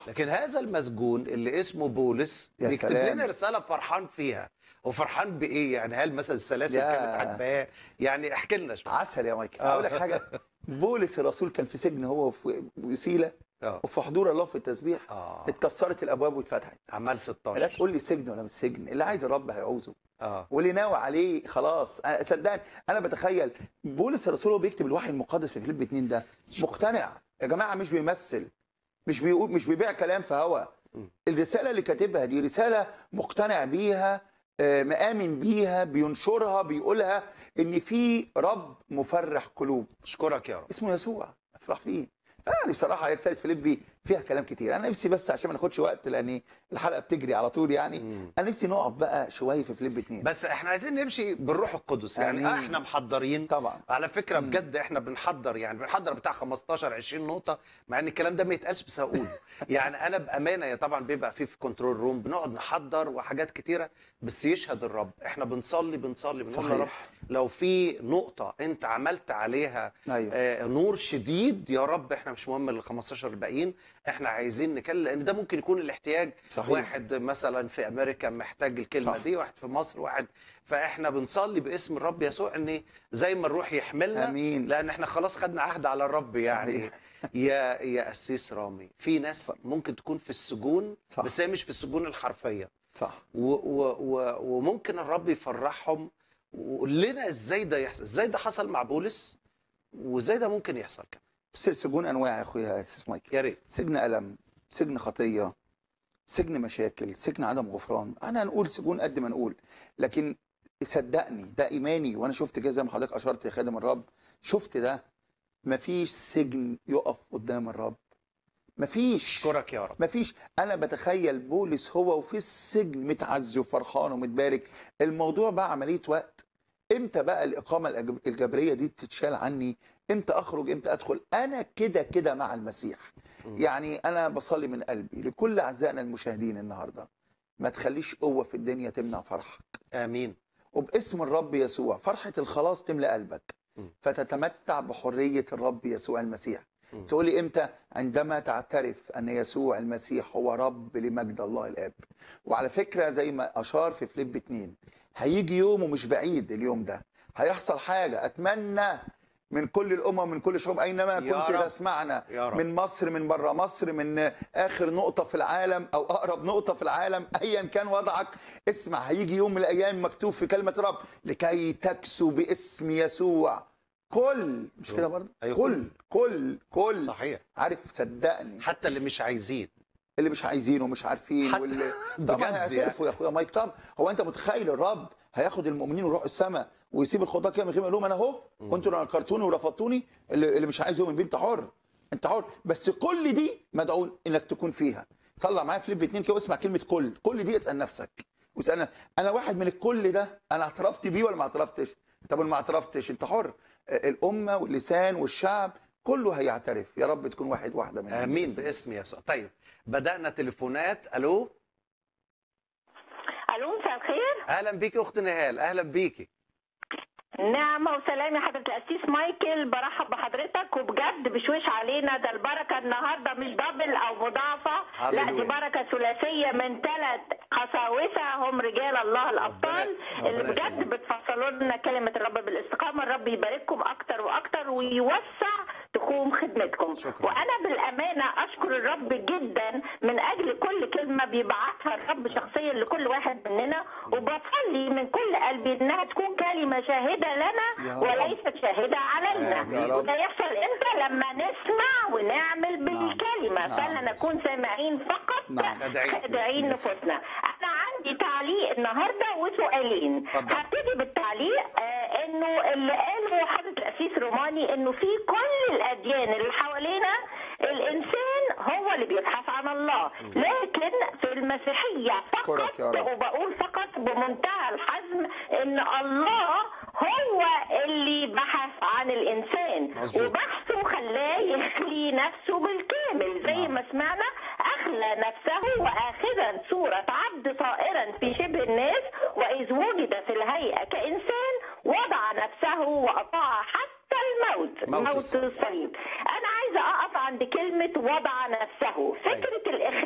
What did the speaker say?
لكن هذا المسجون اللي اسمه بولس يا بيكتب سلام. لنا رساله فرحان فيها وفرحان بايه يعني هل مثلا السلاسل يا. كانت عاجباه يعني احكي لنا شويه عسل يا مايكل آه. اقول لك حاجه بولس الرسول كان في سجن هو وفي- وسيله اه وفي حضور الله في التسبيح اه اتكسرت الابواب واتفتحت اعمال لا 16 تقول لي سجن ولا مش سجن اللي عايز الرب هيعوزه اه واللي ناوي عليه خلاص أنا- صدقني انا بتخيل بولس الرسول هو بيكتب الوحي المقدس في فيليب 2 ده مقتنع يا جماعه مش بيمثل مش بيقول مش بيبيع كلام في هوا م. الرساله اللي كاتبها دي رساله مقتنع بيها آه، مآمن بيها بينشرها بيقولها ان في رب مفرح قلوب اشكرك يا رب اسمه يسوع افرح فيه فيعني بصراحه رساله فيليبي فيها كلام كتير انا نفسي بس عشان ما ناخدش وقت لان الحلقه بتجري على طول يعني مم. انا نفسي نقف بقى شويه في فيليب 2 بس احنا عايزين نمشي بالروح القدس يعني آمين. احنا محضرين طبعا على فكره مم. بجد احنا بنحضر يعني بنحضر بتاع 15 20 نقطه مع ان الكلام ده ما يتقالش بس هقوله يعني انا بامانه يا طبعا بيبقى فيه في كنترول روم بنقعد نحضر وحاجات كتيره بس يشهد الرب احنا بنصلي بنصلي بنقول يا رب صحيح لو في نقطه انت عملت عليها ايوه آه، نور شديد يا رب احنا مش مهم ال 15 الباقيين احنا عايزين نكلم لان ده ممكن يكون الاحتياج صحيح واحد مثلا في امريكا محتاج الكلمه صح. دي واحد في مصر واحد فاحنا بنصلي باسم الرب يسوع ان زي ما الروح يحملنا امين لان احنا خلاص خدنا عهد على الرب يعني صحيح. يا يا قسيس رامي في ناس ممكن تكون في السجون صح. بس هي مش في السجون الحرفيه صح و و و وممكن الرب يفرحهم وقول لنا ازاي ده يحصل ازاي ده حصل مع بولس وازاي ده ممكن يحصل كمان بص السجون انواع يا اخويا يا استاذ مايكل يا ريت سجن الم سجن خطيه سجن مشاكل سجن عدم غفران انا هنقول سجون قد ما نقول لكن صدقني ده ايماني وانا شفت كده زي ما حضرتك اشرت يا خادم الرب شفت ده مفيش سجن يقف قدام الرب مفيش اشكرك يا رب مفيش انا بتخيل بولس هو وفي السجن متعزي وفرحان ومتبارك الموضوع بقى عمليه وقت امتى بقى الاقامه الأج- الجبريه دي تتشال عني امتى اخرج امتى ادخل انا كده كده مع المسيح مم. يعني انا بصلي من قلبي لكل اعزائنا المشاهدين النهارده ما تخليش قوه في الدنيا تمنع فرحك امين وباسم الرب يسوع فرحه الخلاص تملى قلبك مم. فتتمتع بحريه الرب يسوع المسيح مم. تقولي امتى عندما تعترف ان يسوع المسيح هو رب لمجد الله الاب وعلى فكره زي ما اشار في فيليب 2 هيجي يوم ومش بعيد اليوم ده هيحصل حاجه اتمنى من كل الامم من كل الشعوب اينما يا كنت رب. تسمعنا يا رب من مصر من بره مصر من اخر نقطه في العالم او اقرب نقطه في العالم ايا كان وضعك اسمع هيجي يوم من الايام مكتوب في كلمه رب لكي تكسو باسم يسوع كل مش كده برضه أيوة، كل كل كل صحيح عارف صدقني حتى اللي مش عايزين اللي مش عايزين ومش عارفين حتى واللي بجد طبعا يعني. هيعترفوا يا اخويا مايك طب هو انت متخيل الرب هياخد المؤمنين ويروحوا السماء ويسيب الخطاه كده من غير ما يقول لهم انا اهو مم. وانتوا نكرتوني ورفضتوني اللي, اللي مش عايز يؤمن بيه انت حر انت حر بس كل دي مدعو انك تكون فيها طلع معايا فيليب اتنين كده واسمع كلمه كل كل دي اسال نفسك واسال انا واحد من الكل ده انا اعترفت بيه ولا ما اعترفتش طب ولا ما اعترفتش انت حر آه، الامه واللسان والشعب كله هيعترف يا رب تكون واحد واحده منهم امين باسم باسم يسوع طيب بدانا تليفونات الو الو مساء الخير اهلا بيكي اخت نهال اهلا بيكي نعمة وسلام يا حضرة القسيس مايكل برحب بحضرتك وبجد بشويش علينا ده البركة النهاردة مش دبل أو مضاعفة لا هللويا. دي بركة ثلاثية من ثلاث قساوسة هم رجال الله الأبطال ربنا اللي بجد يخليك. بتفصلوا لنا كلمة الرب بالاستقامة الرب يبارككم أكتر وأكتر ويوسع تخوم خدمتكم شكراً. وأنا بالأمانة أشكر الرب جدا من أجل كل كلمة بيبعتها الرب شخصيا لكل واحد مننا وبصلي من كل قلبي إنها تكون كلمة شاهدة لنا يا رب. وليست شاهدة علينا آمين. يا رب. وده يحصل امتى لما نسمع ونعمل بالكلمة نعم. فلا نكون سامعين فقط نعم. خادعين. خادعين يس- يس. نفوسنا انا عندي تعليق النهارده وسؤالين اتفضل. هبتدي بالتعليق آه انه اللي قاله حضرة القسيس روماني انه في كل الاديان اللي حوالينا الانسان هو اللي بيبحث عن الله لكن في المسيحيه أشكرك فقط يا رب. وبقول فقط بمنتهى الحزم ان الله هو اللي بحث عن الانسان مظبوط. وبحثه خلاه يخلي نفسه بالكامل زي نعم. ما سمعنا اخلى نفسه واخذا صوره عبد طائرا في شبه الناس واذ وجد في الهيئه كانسان وضع نفسه واطاع حتى الموت موت موت الصليب. الصليب انا عايزه اقف عند بكلمه وضع نفسه فكره الاخلاء